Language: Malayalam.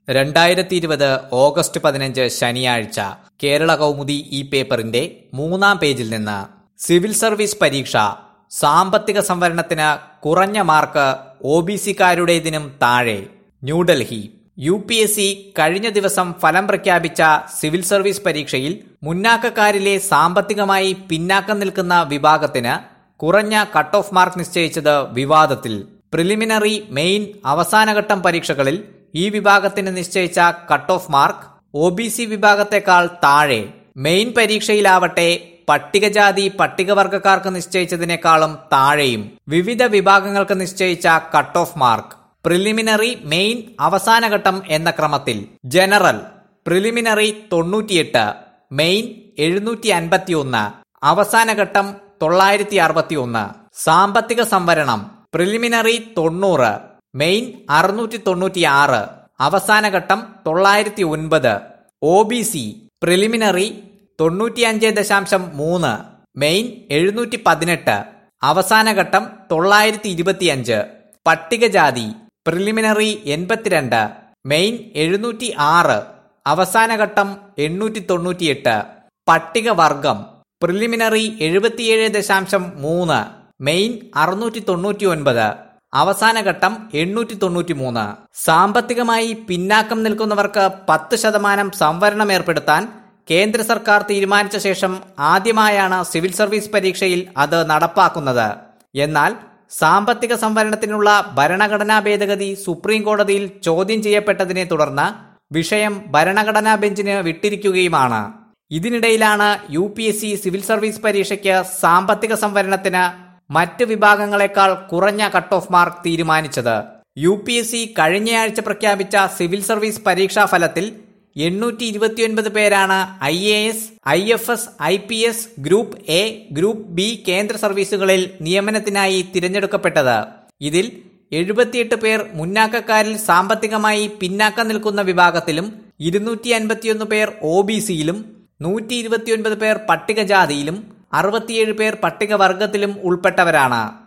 രണ്ടായിരത്തി ഇരുപത് ഓഗസ്റ്റ് പതിനഞ്ച് ശനിയാഴ്ച കേരള കൗമുദി ഈ പേപ്പറിന്റെ മൂന്നാം പേജിൽ നിന്ന് സിവിൽ സർവീസ് പരീക്ഷ സാമ്പത്തിക സംവരണത്തിന് കുറഞ്ഞ മാർക്ക് ഒ ബി സിക്കാരുടേതിനും താഴെ New Delhi U P S C കഴിഞ്ഞ ദിവസം ഫലം പ്രഖ്യാപിച്ച സിവിൽ സർവീസ് പരീക്ഷയിൽ മുന്നാക്കക്കാരിലെ സാമ്പത്തികമായി പിന്നാക്കം നിൽക്കുന്ന വിഭാഗത്തിന് കുറഞ്ഞ കട്ട് ഓഫ് മാർക്ക് നിശ്ചയിച്ചത് വിവാദത്തിൽ പ്രിലിമിനറി മെയിൻ അവസാനഘട്ടം പരീക്ഷകളിൽ ഈ വിഭാഗത്തിന് നിശ്ചയിച്ച cut off mark O B C വിഭാഗത്തെക്കാൾ താഴെ മെയിൻ പരീക്ഷയിലാവട്ടെ പട്ടികജാതി പട്ടികവർഗക്കാർക്ക് നിശ്ചയിച്ചതിനേക്കാളും താഴെയും വിവിധ വിഭാഗങ്ങൾക്ക് നിശ്ചയിച്ച cut off mark preliminary main അവസാനഘട്ടം എന്ന ക്രമത്തിൽ ജനറൽ പ്രിലിമിനറി തൊണ്ണൂറ്റിയെട്ട് മെയിൻ എഴുന്നൂറ്റി അൻപത്തിയൊന്ന് അവസാനഘട്ടം തൊള്ളായിരത്തി അറുപത്തിയൊന്ന് സാമ്പത്തിക സംവരണം പ്രിലിമിനറി തൊണ്ണൂറ് മെയിൻ അറുന്നൂറ്റി തൊണ്ണൂറ്റി ആറ് അവസാനഘട്ടം തൊള്ളായിരത്തി ഒൻപത് ഒ ബി സി പ്രിലിമിനറി തൊണ്ണൂറ്റിയഞ്ച് ദശാംശം മൂന്ന് മെയിൻ എഴുന്നൂറ്റി പതിനെട്ട് അവസാനഘട്ടം തൊള്ളായിരത്തി ഇരുപത്തിയഞ്ച് പട്ടികജാതി പ്രിലിമിനറി എൺപത്തിരണ്ട് മെയിൻ എഴുന്നൂറ്റി ആറ് അവസാനഘട്ടം എണ്ണൂറ്റി തൊണ്ണൂറ്റിയെട്ട് പട്ടികവർഗം പ്രിലിമിനറി എഴുപത്തിയേഴ് ദശാംശം മൂന്ന് മെയിൻ അറുന്നൂറ്റി തൊണ്ണൂറ്റി ഒൻപത് അവസാനഘട്ടം എണ്ണൂറ്റി തൊണ്ണൂറ്റി മൂന്ന് സാമ്പത്തികമായി പിന്നാക്കം നിൽക്കുന്നവർക്ക് പത്ത് ശതമാനം സംവരണം ഏർപ്പെടുത്താൻ കേന്ദ്ര സർക്കാർ തീരുമാനിച്ച ശേഷം ആദ്യമായാണ് സിവിൽ സർവീസ് പരീക്ഷയിൽ അത് നടപ്പാക്കുന്നത് എന്നാൽ സാമ്പത്തിക സംവരണത്തിനുള്ള ഭരണഘടനാ ഭേദഗതി സുപ്രീം കോടതിയിൽ ചോദ്യം ചെയ്യപ്പെട്ടതിനെ തുടർന്ന് വിഷയം ഭരണഘടനാ ബെഞ്ചിന് വിട്ടിരിക്കുകയുമാണ് ഇതിനിടയിലാണ് U P S C civil service പരീക്ഷയ്ക്ക് സാമ്പത്തിക സംവരണത്തിന് മറ്റ് വിഭാഗങ്ങളെക്കാൾ കുറഞ്ഞ കട്ട് ഓഫ് മാർക്ക് തീരുമാനിച്ചത് യു പി എസ് സി കഴിഞ്ഞയാഴ്ച പ്രഖ്യാപിച്ച സിവിൽ സർവീസ് പരീക്ഷാ ഫലത്തിൽ എണ്ണൂറ്റി ഇരുപത്തിയൊൻപത് പേരാണ് I A S I F S I P S group A group B കേന്ദ്ര സർവീസുകളിൽ നിയമനത്തിനായി തിരഞ്ഞെടുക്കപ്പെട്ടത് ഇതിൽ എഴുപത്തിയെട്ട് പേർ മുന്നാക്കക്കാരിൽ സാമ്പത്തികമായി പിന്നാക്കം നിൽക്കുന്ന വിഭാഗത്തിലും ഇരുന്നൂറ്റി അൻപത്തിയൊന്ന് പേർ ഒ ബി സിയിലും നൂറ്റി ഇരുപത്തിയൊൻപത് പേർ പട്ടികജാതിയിലും അറുപത്തിയേഴ് പേർ പട്ടികവർഗത്തിലും ഉൾപ്പെട്ടവരാണ്